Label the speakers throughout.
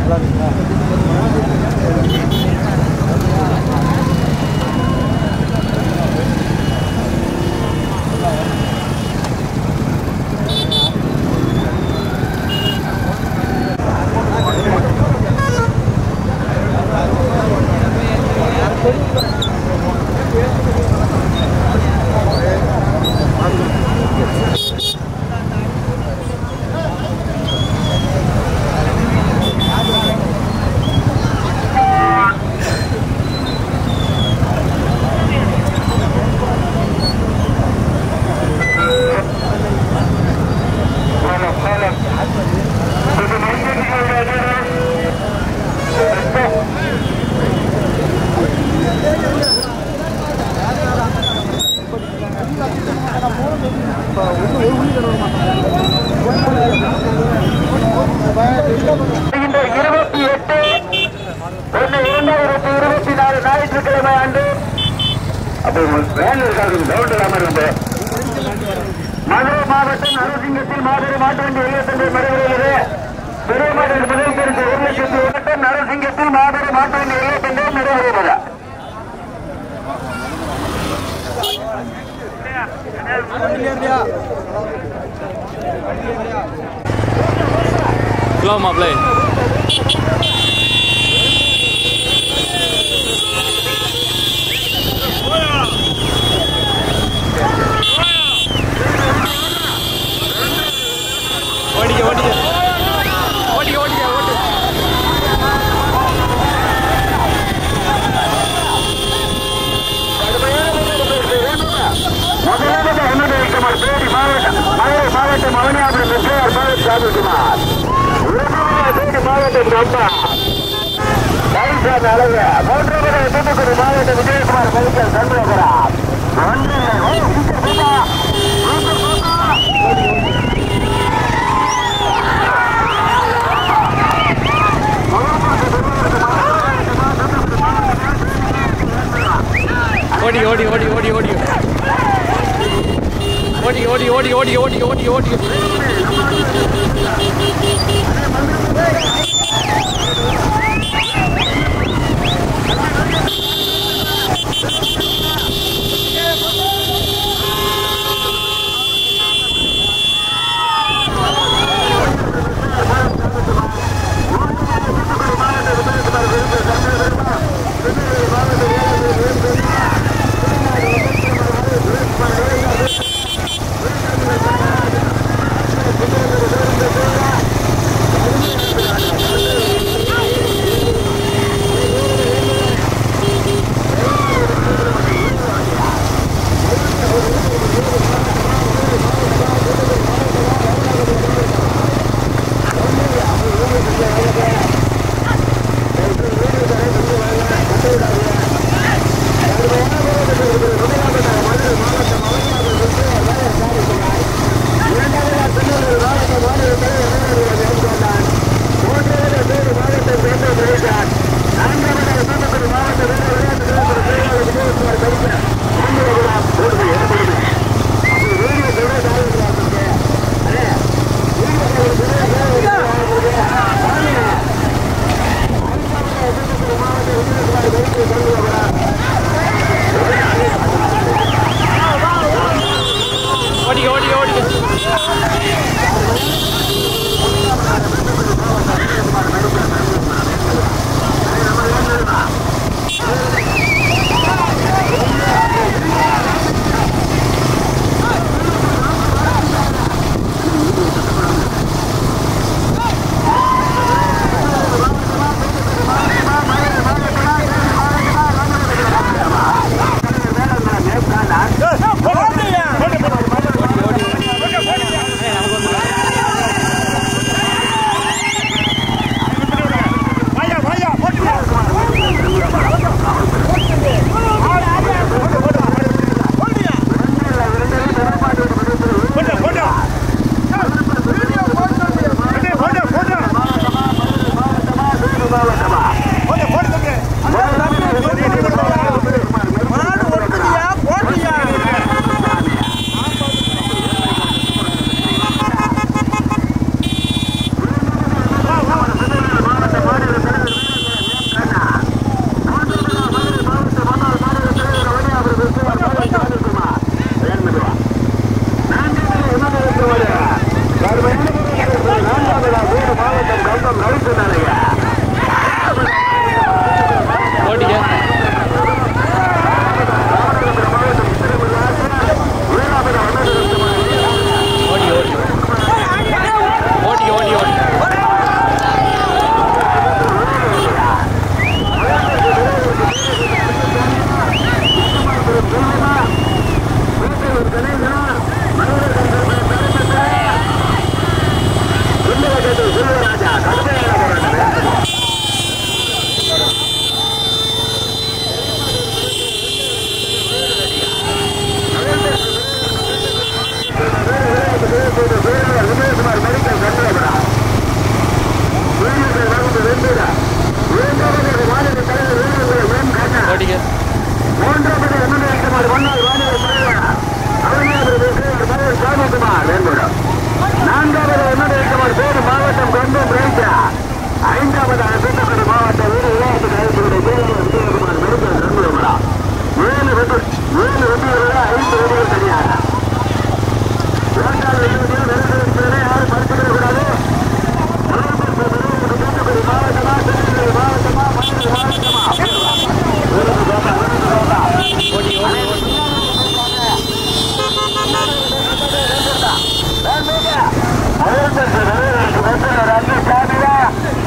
Speaker 1: இந்த இருபத்தி எட்டு ஒன்னு இரண்டாயிரத்தி இருபத்தி நாலு ஞாயிற்றுக்கிழமை ஆண்டு அப்போ வேன் இருக்காது கிரவுண்ட் இல்லாம இருக்கு மதுரை மாவட்டம் நரசிங்கத்தில் மாதிரி மாட்டு வண்டி வெளியேற்றங்கள் நடைபெறுகிறது பெரிய மாடு முதல் தெரிந்த ஒரு லட்சத்தி மாவட்டம் நரசிங்கத்தில் மாதிரி மாட்டு வண்டி வெளியேற்றங்கள் நடைபெறுகிறது
Speaker 2: ஸ்லோ மாப்ளே ஓடிக்க ஓடிக்க ஓடிக்க ஓடிக்க ஓட்டு
Speaker 1: முதலாவது அனுமதிக்குமார் தேடி மாவட்டம் மதுரை மாவட்டம் மவனியாபுரம் பெற்றார் பாரத் சாமிக்குமார் இரண்டாவது தேடி மாவட்டம் ரொம்ப லைன்சான் அழகு மூன்றாவது தூத்துக்குடி மாவட்டம் விஜயகுமார் பைக்கல் சந்திரபுரம் ஒன்று ஓ, சீக்கிரம் போப்பா. சீக்கிரம் போப்பா.
Speaker 2: ஓடி ஓடி ஓடி ஓடி ஓடி ஓடி ஓடி ஓடி ஓடி ஓடி ஓடி ஓடி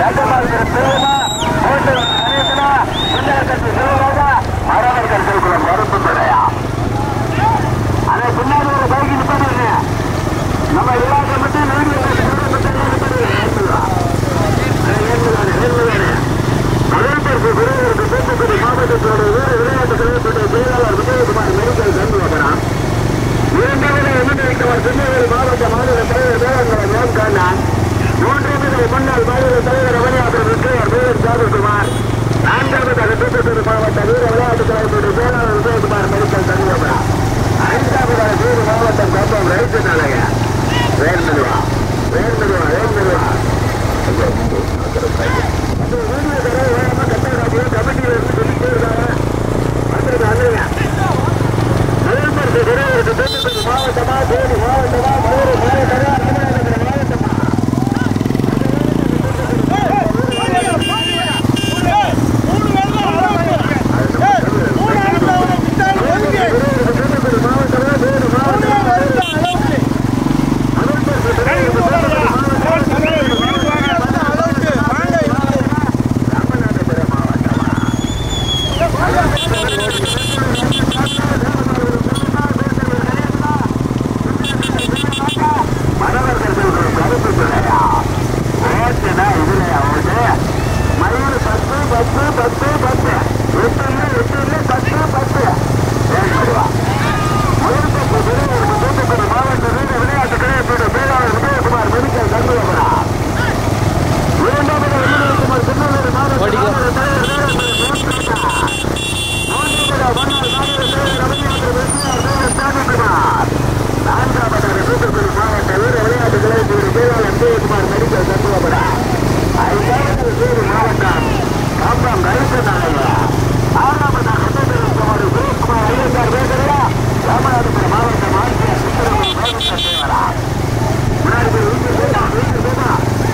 Speaker 1: தங்கமாறு செல்வமா ஓட்டு கணேசனா சுந்தரக்கட்டு சிவராஜா மரவர்கள் செல்குளம் மறுப்பு தடையா அதை பின்னாடி ஒரு பைக்கு நிப்பாடுங்க நம்ம இலாக்கை மட்டும் நூறு தூத்துக்குடி மாவட்டத்தோட ஊர் விளையாட்டு கழகத்துடைய செயலாளர் விஜயகுமார் மெடிக்கல் சென்று வருகிறான் இரண்டாவது எண்ணெய் வைத்தவர் திருநெல்வேலி மாவட்ட மாநில தலைவர் வேளாண்மை ராம் கண்ணன் மூன்றாவது முன்னாள் மாநில தலைவர் ரமணியாபுரம் விஜயர் வீரர் ஜாதகுமார் நான்காவதாக தூத்துக்குடி மாவட்ட வீர விளையாட்டு கழகத்துடைய செயலாளர் விஜயகுமார் மெடிக்கல் சண்முகபுரம் ஐந்தாவதாக வீர மாவட்டம் கம்பம் ரைத்து நாளைய வேர்மெதுவா வேர்மெதுவா வேர்மெதுவா கமிட்டியில் இருந்து சொல்லிட்டே இருக்காங்க வந்துருங்க வந்துருங்க நகர்புறத்து துறையூருக்கு தூத்துக்குடி மாவட்டமா தேனி மாவட்டமா மதுரை மாவட்டமா ராமநாதபுரம் மாவட்டமா தூத்துக்குடி மாவட்டமா தேனி மாவட்டமா நகர்புறத்து துறையூருக்கு தூத்துக்குடி ராமநாதபுரம் மாவட்டமா மணவர்கள் ஒரு கருத்து சொல்லையா ஓட்டுனா இதுலையா ஓட்டு மயில் பத்து பத்து பத்து பத்து எட்டு இல்லை எட்டு இல்லை பத்து பத்து ஏழுவா தூத்துக்குடி மாவட்ட வீர விளையாட்டு கழகத்தோட பேராளர் விஜயகுமார் மெடிக்கல் கண்டுபிடிக்கிறா இரண்டாவது விஜயகுமார் திருநெல்வேலி மாவட்ட
Speaker 2: ஓடிக்கோ.
Speaker 1: மாநில தலைவர் வீரர் மூன்றாவது மன்னர் மாநில தலைவர் ரமணியாபுரம் வெற்றியார் வீரர் சாமிக்குமார் நான்காவதாக தூத்துக்குடி மாவட்ட வீர விளையாட்டு கழகத்தின் செயலாளர் விஜயகுமார் மெடிக்கல் சண்முகபுரா ஐந்தாவது வீடு மாவட்டம் காப்பாம் கருத்தநாளையா ஆறாவதாக தூத்துக்குடி சுரேஷ்குமார் ஐயங்கார் வேதரையா ராமநாதபுரம் மாவட்டம் ஆட்சியர் சுந்தரபுரம் மாவட்ட சேவரா முன்னாடி போய் வீட்டு போமா வீட்டு போமா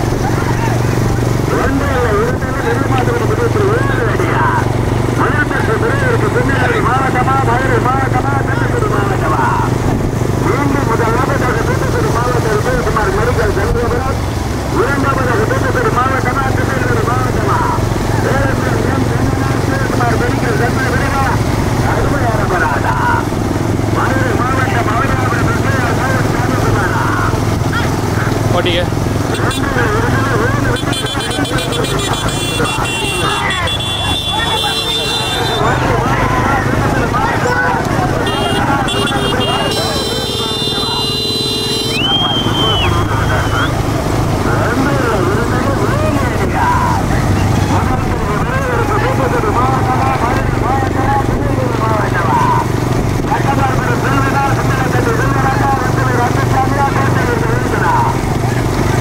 Speaker 1: ஒன்றில் இருந்தாலும் நெல்மாத்திரம் முதலத்தில் உயர்ந்து அடியா மதுரத்திற்கு துறையூருக்கு திருநெல்வேலி மாவட்டமா மதுரை மாவட்டமா தூத்துக்குடி மாவட்டமா மீண்டும் முதலாவதாக தூத்துக்குடி மாவட்ட விஜயகுமார் மெடிக்கல் சந்திரபுரம் இரண்டாவதாக தூத்துக்குடி மாவட்டமா திருநெல்வேலி மாவட்டமா வேலந்தர் எம் சென்னை விஜயகுமார் மெடிக்கல் சந்திரபுரமா அருமையான பராடா மதுரை மாவட்டம் அவனியாபுரம் விஜயார் சாமிக்குமாரா
Speaker 2: ஓட்டிக்க
Speaker 1: மாவட்டமா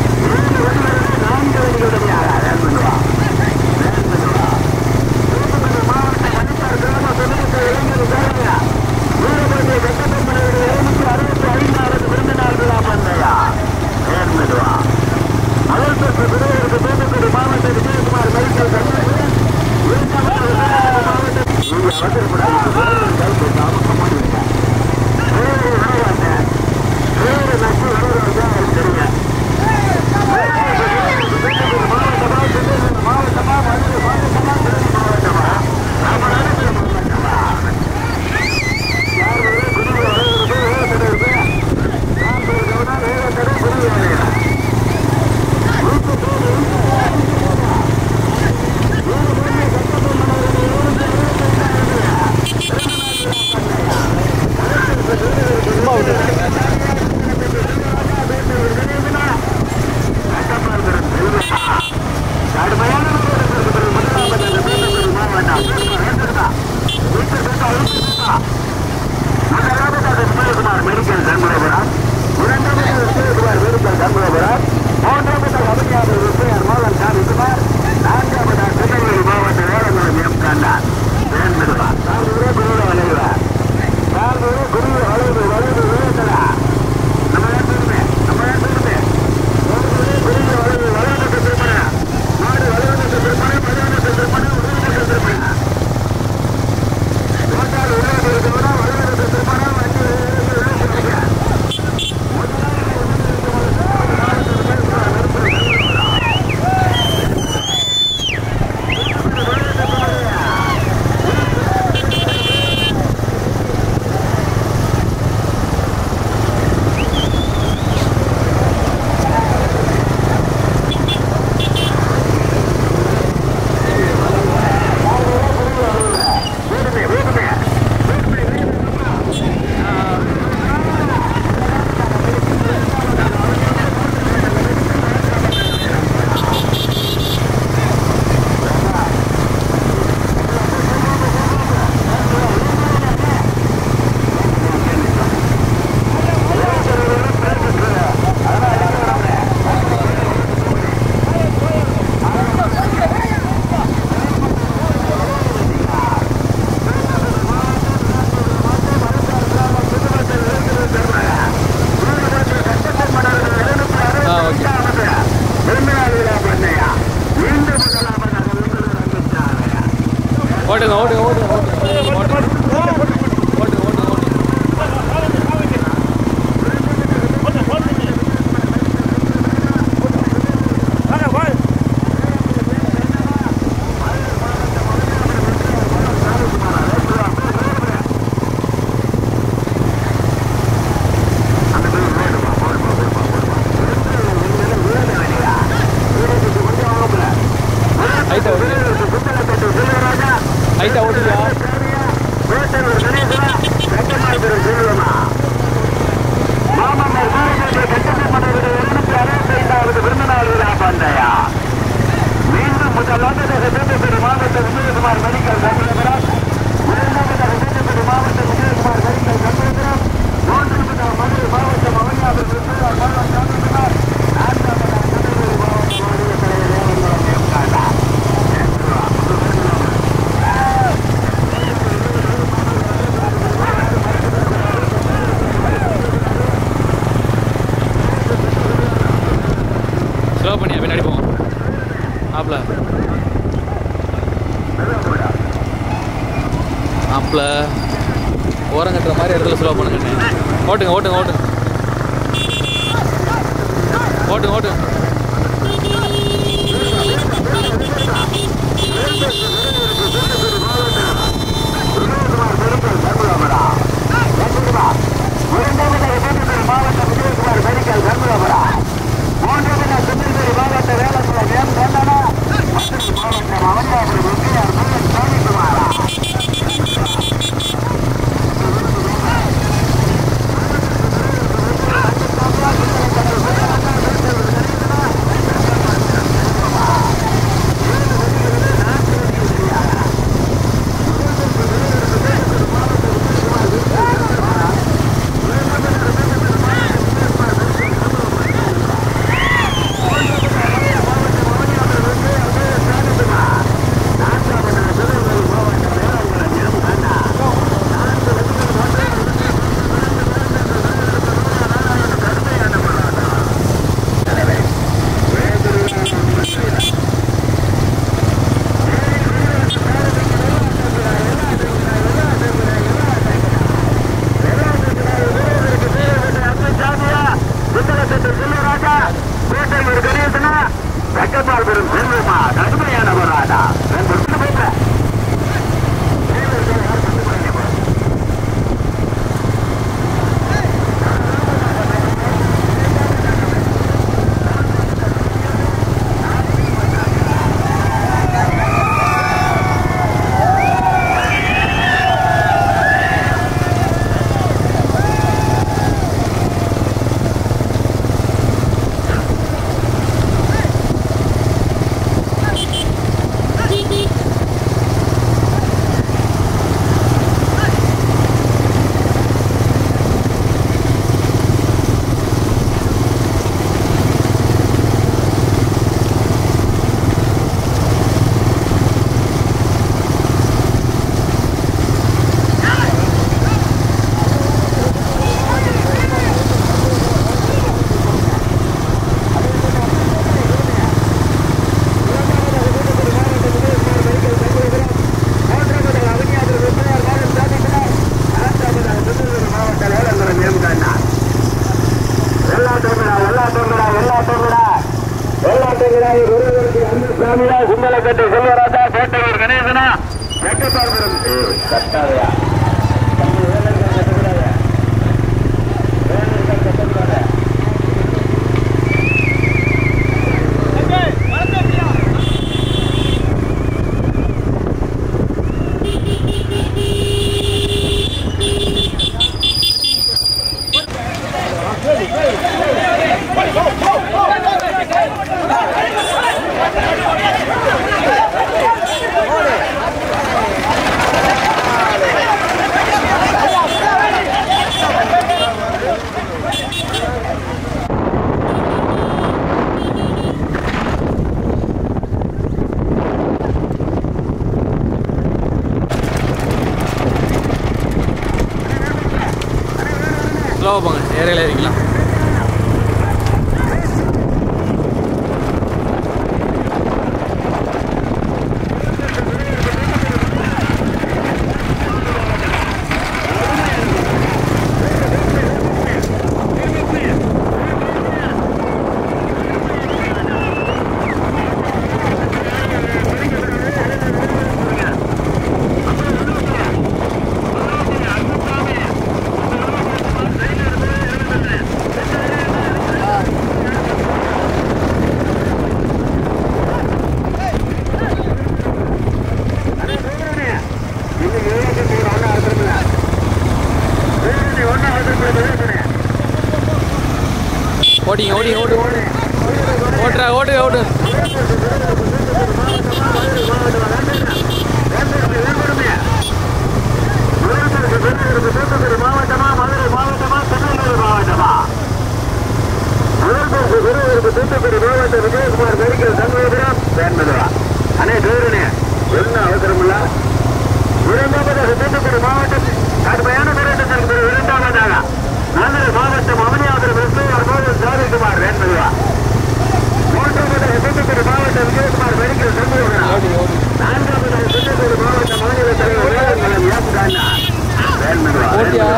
Speaker 2: ஓட்டுங்க ஓட்டுங்க ஓட்டுங்க ஓட்டுங்க ஓட்டுங்க ஓட்டுங்க ஓட்டுங்க ஹைட்டா ஓட்டுங்க ஹைட்டா ஓட்டுங்க
Speaker 1: மீண்டும் முதலாவது சிவகங்கை மாவட்ட விஜயகுமார் மெடிக்கல் கம்பெனி சிவகங்கை மாவட்ட விஜயகுமார் மெடிக்கல் கம்பெனி மூன்று மதுரை மாவட்டம் அவனியாவில்
Speaker 2: ஸ்லோ பண்ணியா பின்னாடி போவோம் ஆப்ல ஆப்ல ஓரம் கட்டுற மாதிரி இடத்துல ஸ்லோ பண்ணுங்க ஓட்டுங்க ஓட்டுங்க ஓட்டுங்க ஓட்டுங்க ஓட்டுங்க
Speaker 1: மாவட்ட விஜயகுமார் மெடிக்கல் கம்பெனி மூன்றாவது திருநெல்வேலி மாவட்ட வேளாண் எம் கண்ணனா மாவட்டம் அவனியாபுரம் எம்ஜிஆர் முருகன் சாமிக்குமாரா சாமியா சுந்தரசத்து செல்வராஜா கோட்டையூர் கணேசனா வெக்கப்பால் பெரும் செல்வமா கடுமையான போராடா சுந்தலக்கட்டு செல்வராஜா கோட்டையூர் கணேசனா வெக்கப்பால் பெரும் கட்டாதையா
Speaker 2: ஸ்லோவாக போங்க ஏரியாவில் ஏறிக்கலாம்
Speaker 1: அண்ணே தேவனே என்ன அவசரம் இல்ல இரண்டாவதாக தூத்துக்குடி மாவட்டம் கடுமையான போராட்டத்திற்கு பிறகு இரண்டாவதாக மதுரை மாவட்டம் அவனியாபுரம் விஸ்வநாதர் மோகன் ஜாதிக்குமார் வேண்பதுவா மூன்றாவதாக தூத்துக்குடி மாவட்டம் விஜயகுமார் மெடிக்கல் சண்முகனா
Speaker 2: ஓடி ஓடி
Speaker 1: நான்காவதாக தூத்துக்குடி மாவட்டம் மாநில தலைவர் வேளாண்மலம் யாசுதானா வேண்பதுவா
Speaker 2: ஓட்டியா?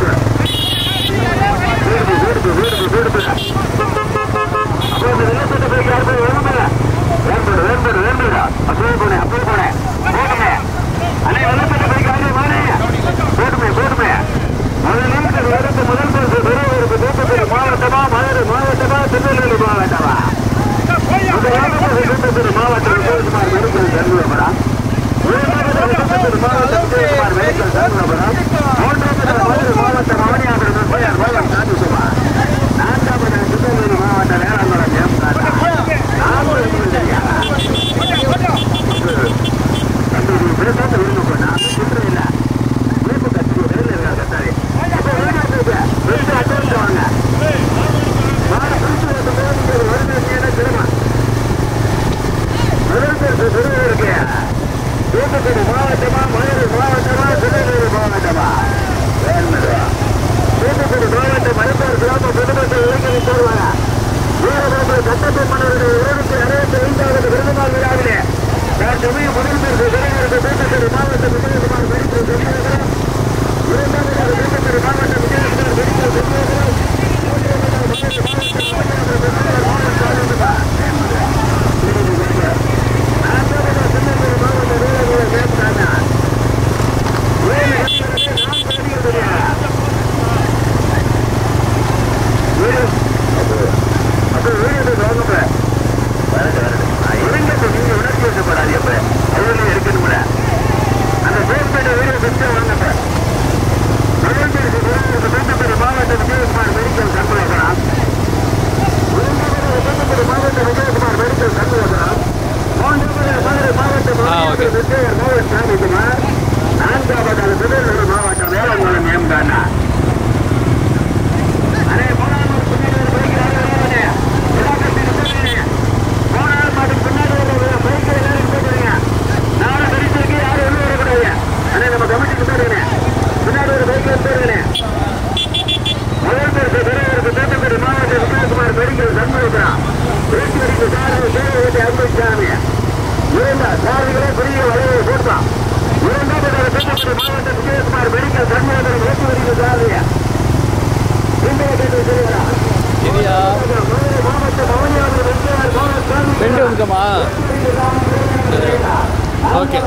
Speaker 1: வீடு வீடு வீடு வீடு அப்போ இந்த நிலத்தோட்ட போய் யார் போய் வேணுமில்ல வேண்பது வேண்பது வேண்பதா அப்படியே போனேன் அப்படியே போனேன் போட்டுமே அண்ணே நிலத்தோட்ட போய் யாரு மானே போட்டுமே போட்டுமே முதல் நிமிஷம் எடுத்து முதல் பரிசு பெரியவருக்கு தூத்துக்குடி மாவட்டமா மதுரை மாவட்டமா திருநெல்வேலி மாவட்டமா முதலாவது தூத்துக்குடி மாவட்டம் விஜயகுமார் மெடிக்கல் சண்முகபுரம் இரண்டாவது தூத்துக்குடி மாவட்டம் விஜயகுமார் மெடிக்கல் சண்முகபுரம் மூன்றாவது மதுரை மாவட்டம் அவனியாபுரம் பெயர் மோகன் சாந்திகுமார் நான்காவது திருநெல்வேலி மாவட்டம் வேளாண்மலம் எம் ராஜா நான்காவது சரியா தம்பி பேசாத விரும்ப போனா சொல்றது இல்ல விருப்ப கட்சி ரயில் இருக்கா கட்டாரி அப்ப வெளிநாட்டுக்கு ரெண்டு அட்வான்ஸ் வாங்க வார பிரிச்சு வந்து போகும்போது வருது திரும்ப முதல் பரிசு பெறுவதற்கு தூத்துக்குடி மாவட்டமா மதுரை மாவட்டமா திருநெல்வேலி மாவட்டமா வேண்மதுவா தூத்துக்குடி மாவட்டம் மருத்துவர் கிராம பொதுமக்கள் இளைஞர்கள் போடுவாங்க வீரபாபு சட்டப்பெண்மனுடைய இருநூத்தி அறுபத்தி ஐந்தாவது விருதுநாள் விழாவிலே நான் சமய முதல் பரிசு பெறுவதற்கு தூத்துக்குடி மாவட்டம் விஜயகுமார் மெடிக்கல் செல்வதற்கு இரண்டாவதாக தூத்துக்குடி மாவட்டம் விஜயகுமார் மெடிக்கல் செல்வதற்கு மூன்றாவதாக மதுரை மாவட்டம் மோகன் சாதிக்குமா மாவட்டம் விஜயகுமார் மெடிக்கல் சம்பளம் மாவட்டம் விஜயகுமார் மெடிக்கல் சண்முகபுரம் மூன்றாவது மதுரை மாவட்டம்
Speaker 2: ஆ, ஓகே.
Speaker 1: விஜயர் மோகன் சாமிக்குமார் நான்காவது திருநெல்வேலி மாவட்டம் வேளாண்குளம் மேம்கானா அண்ணே மூணாவது பின்னாடி ஒரு பைக் யாரும் வராதே. விழாக்கட்டி நிறுத்துறீங்க. மூணாவது மாட்டுக்கு பின்னாடி ஒரு பைக் எல்லாரும் நிறுத்துறீங்க. நாலு கடிச்சிருக்கு யாரும் வெளியே வரக்கூடாது. அண்ணே நம்ம கமிட்டிக்கு போயிருங்க பின்னாடி ஒரு பைக் எடுத்துருங்க முதல் பரிசு பெறுவதற்கு தூத்துக்குடி மாவட்ட விஜயகுமார் மெடிக்கல் சண்முகபுரம் வீட்டு வரைக்கும் சாரதி சேவை அன்புசாமி இரண்டா சாரதிகளே பெரிய வளைவை போட்டான் இரண்டாவது தூத்துக்குடி மாவட்ட விஜயகுமார் மெடிக்கல் சண்முகபுரம் வீட்டு வரைக்கும் சாரதியா இன்றைய கேட்டு சொல்லுகிறா
Speaker 2: சரியா
Speaker 1: மதுரை மாவட்டம் அவனியாபுரம் வெற்றியார் கோலசாமி
Speaker 2: ரெண்டு வந்துக்கம்மா ஓகே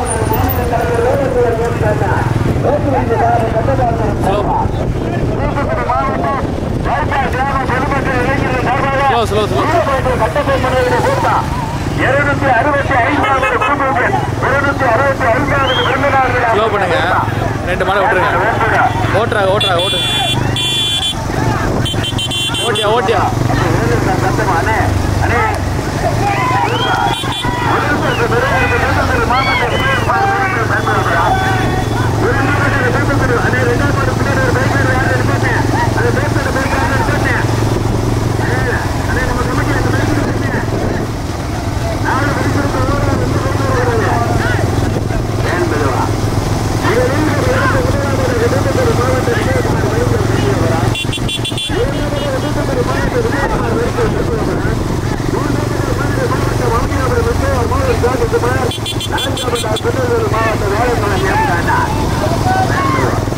Speaker 2: ஸ்லோ
Speaker 1: தூத்துக்குடி மாவட்டம் வாய்ப்பார் கிராம பொதுமக்கள் இளைஞர்கள் சார்பாக
Speaker 2: ஸ்லோ ஸ்லோ ஸ்லோ
Speaker 1: இருநூத்தி அறுபத்தி ஐந்தாவது குடும்பங்கள் இருநூத்தி அறுபத்தி ஐந்தாவது விருந்தினார்கள்
Speaker 2: ஸ்லோ பண்ணுங்க ரெண்டு மாடை விட்டுருங்க ஓட்டுறாங்க ஓட்டுறாங்க ஓட்டு ஓட்டியா ஓட்டியா
Speaker 1: சத்தமா அண்ணே அண்ணே மாவட்ட வேலைப்பாளர் நியமித்தார்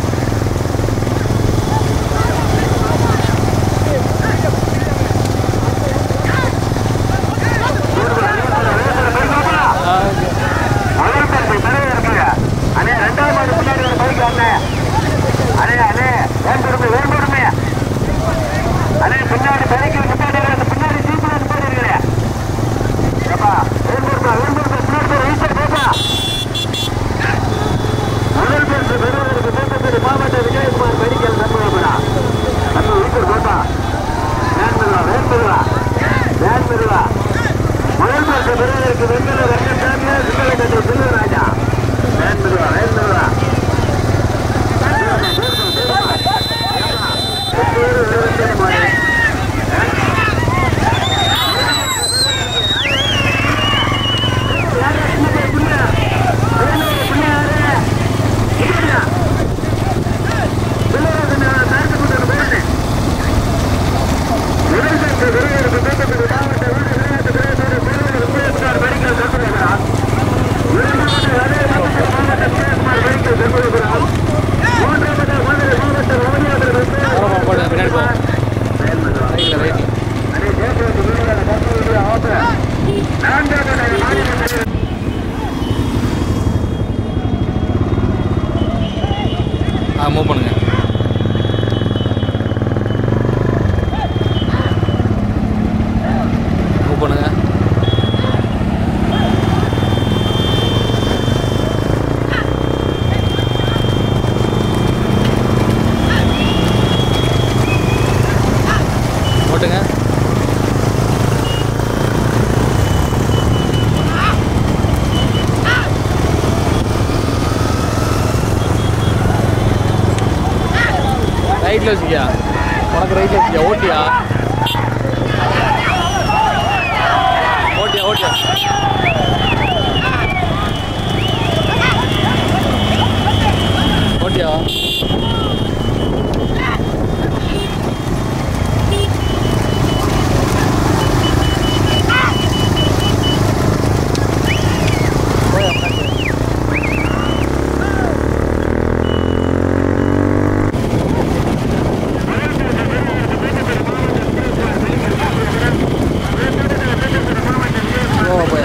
Speaker 2: ஆ, ஓகே.
Speaker 1: முதல் பரிசு பெறுவதற்கு அண்ணே ரெண்டாவது மாடு முன்னாடி ஒரு பைக் அண்ணே அண்ணே அண்ணே வேண்டுமே வேண்டுமே அண்ணே பின்னாடி பைக்கு முன்னாடி அந்த பின்னாடி ஜீப்ல முன்னாடி இருக்கிறே ஏப்பா வேண்டுமா வேண்டுமா பின்னாடி போய் ஈஸ்வர் போப்பா முதல் பரிசு பெறுவதற்கு
Speaker 2: மூவ் பண்ணுங்க மூவ் பண்ணுங்க ஓட்டுங்க ரைட்டில் வச்சுக்கியா உனக்கு ரைட்டில் வச்சுக்கியா ஓட்டியா ஓட்டியா ஓட்டியா ஓட்டியா போவா போயா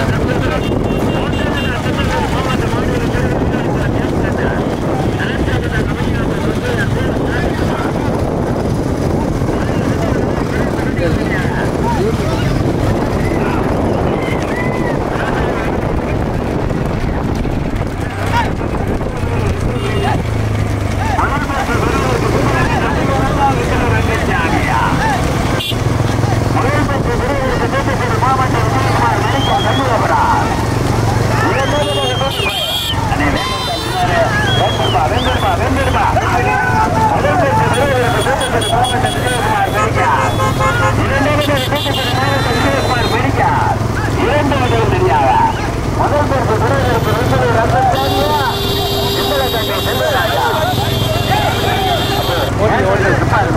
Speaker 2: ஓட்டி ஓட்டி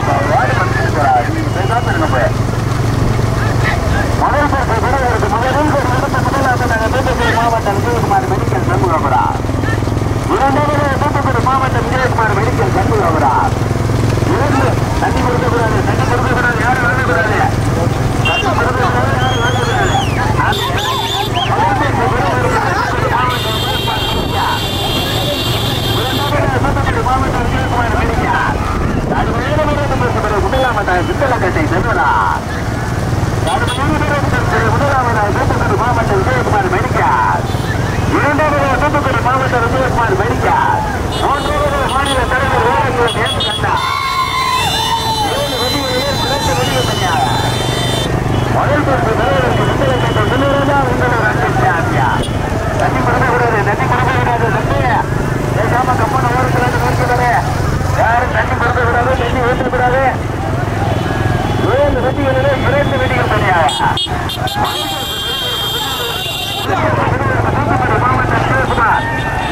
Speaker 1: மாவட்டம் விஜயகுமார் மெடிக்கல் சண்முகபுரா இரண்டாவது தூத்துக்குடி மாவட்டம் விஜயகுமார் மெடிக்கல் சண்முகபுரா இரண்டு தண்ணி கொடுக்கக்கூடாது தண்ணி கொடுக்கக்கூடாது யாரும் வாங்கக்கூடாது தண்ணி கொடுக்கக்கூடாது யாரும் வாங்கக்கூடாது தூத்துக்குடி மாவட்டம் விஜயகுமார் மெடிக்கல் அது முதலாமட்டாக சித்தலக்கட்டை செல்வரா முதலாவதாக தூத்துக்குடி மாவட்டம் விஜயகுமார் மெடிக்கல் இரண்டாவது தூத்துக்குடி மாவட்டம் விஜயகுமார் மெடிக்கல் மூன்றாவது மாநில தலைவர் வேளாண்மை நேர்ந்து கண்டா ஏழு வடிவிலே சிறந்த வடிவு தனியாக முதல் பரிசு தலைவருக்கு சித்தலக்கட்டை செல்வராஜா உங்களோட ரன்னிங் சாம்பியன் தண்ணி கொடுக்க கூடாது தண்ணி கொடுக்க கூடாது தண்ணி பேசாம கம்மன ஓரத்தில் நிறுத்துதானே யாரும் தண்ணி கொடுக்க கூடாது தண்ணி ஊற்றக்கூடாது ஏழு வெட்டிகளிலே இரண்டு வெடிகள் தனியாக மாவட்டம் சிவகுமார்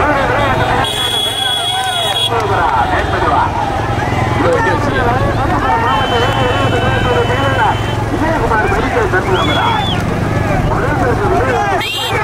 Speaker 1: நேர்மதுவா
Speaker 2: இதை வெட்டி வச்சுக்கியா
Speaker 1: விஜயகுமார் மெடிக்கல் சண்முகமரா முதல் பரிசு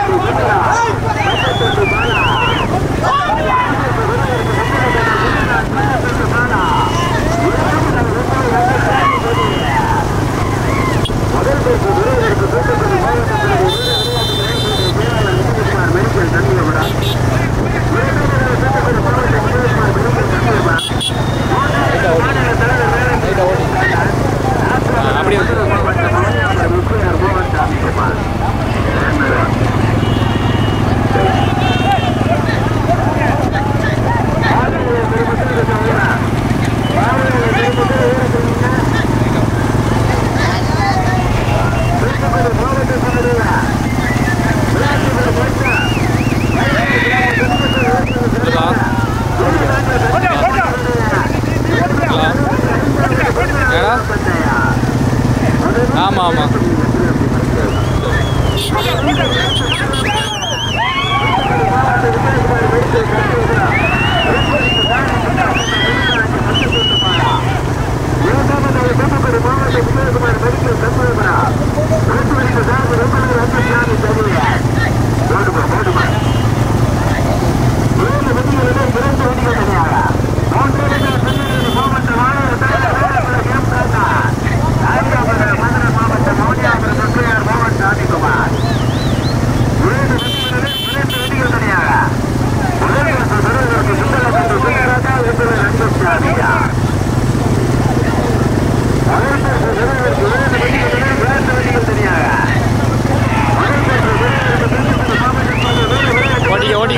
Speaker 1: முதல் பரிசு விருதுகளுக்கு தூத்துக்குடி மாவட்டத்தில் விஜயகுமார் மெடிக்கல் சண்முகமரா இரண்டாவது தூத்துக்குடி மாவட்டம் விஜயகுமார் மெடிக்கல் சண்முகமரா மாநில தலைவர் வேலை
Speaker 2: ரைட்டாக ஓட்டி ஆ, அப்படியே விட்டு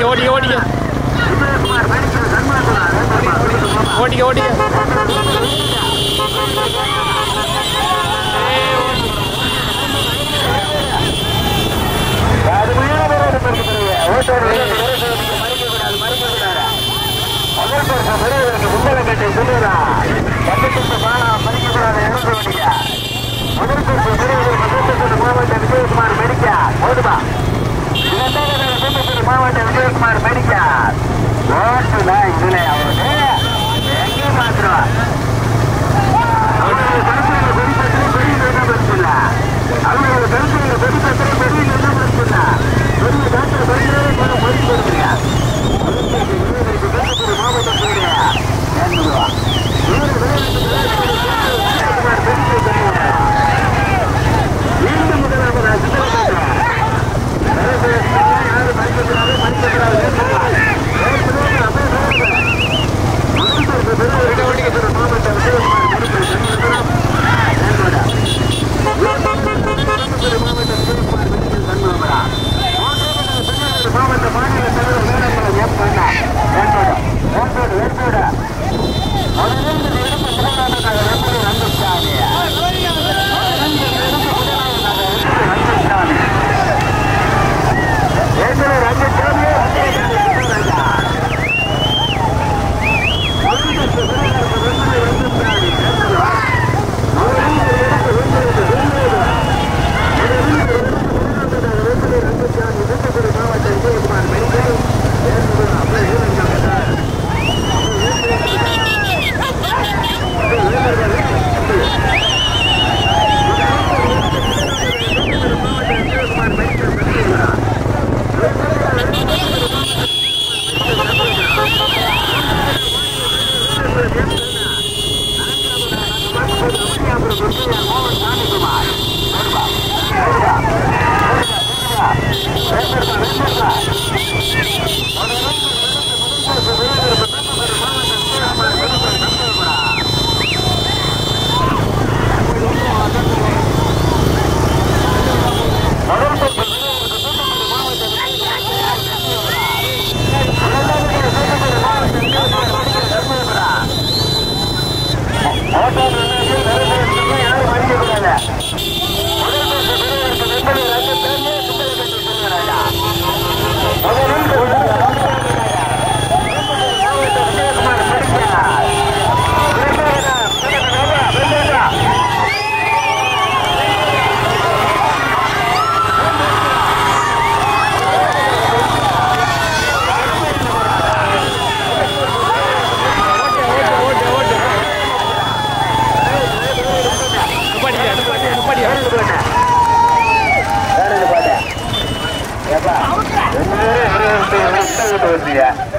Speaker 2: ஓட்டிக்க ஓட்டிக்க
Speaker 1: விஜயகுமார் மெடிக்கல் சண்முககுமார்
Speaker 2: ஓட்டிக்க ஓட்டிக்க
Speaker 1: கடுமையான போராட்டம் இருக்கிறது. ஓட்டோடு விளையாட்டு விரைவில் மறிக்கக்கூடாது, மறிக்கக்கூடாது. முதல் பரிசு பெரியவருக்கு முன்னலங்கட்டை சொல்லுகிறார். பக்கத்துக்கு பாலா மறிக்கக்கூடாது, இறங்க வேண்டிய. முதல் பரிசு பெரியவர் மதுரத்தூர் மாவட்ட விஜயகுமார் மெடிக்கார். ஓடுமா. இரண்டாவது மதுரத்தூர் மாவட்ட விஜயகுமார் மெடிக்கார். ஓட்டுனா இதுல அவரு எங்கேயும் மாத்திரம் அவருடைய கருத்துகளை வெளிப்படுத்தி வெளியில் என்ன பிரச்சனை அவருடைய கருத்துகளை வெளிப்படுத்தி வெளியில் என்ன பிரச்சனை வெளியில் டாக்டர் வருகிறதே போல மறுத்து வருகிறீங்க மாவட்டத்துடைய மீண்டும் முதலாவது சித்தரப்பேட்டை யாரும் மதிக்கக்கூடாது மதிக்கக்கூடாது மாவட்ட மாநில தலைவர் வேடங்குளம் எம் கண்ணா வேண்டோட வேண்டோட வேண்டோட முதலிருந்து எடுத்து முதலாளர் எப்படி ரங்கசாமி ஏற்கனவே ரங்கசாமி
Speaker 2: நிப்பாட்டிக்க நிப்பாட்டிக்க நிப்பாட்டிக்க
Speaker 1: ஏப்பா ரெண்டு பேரும்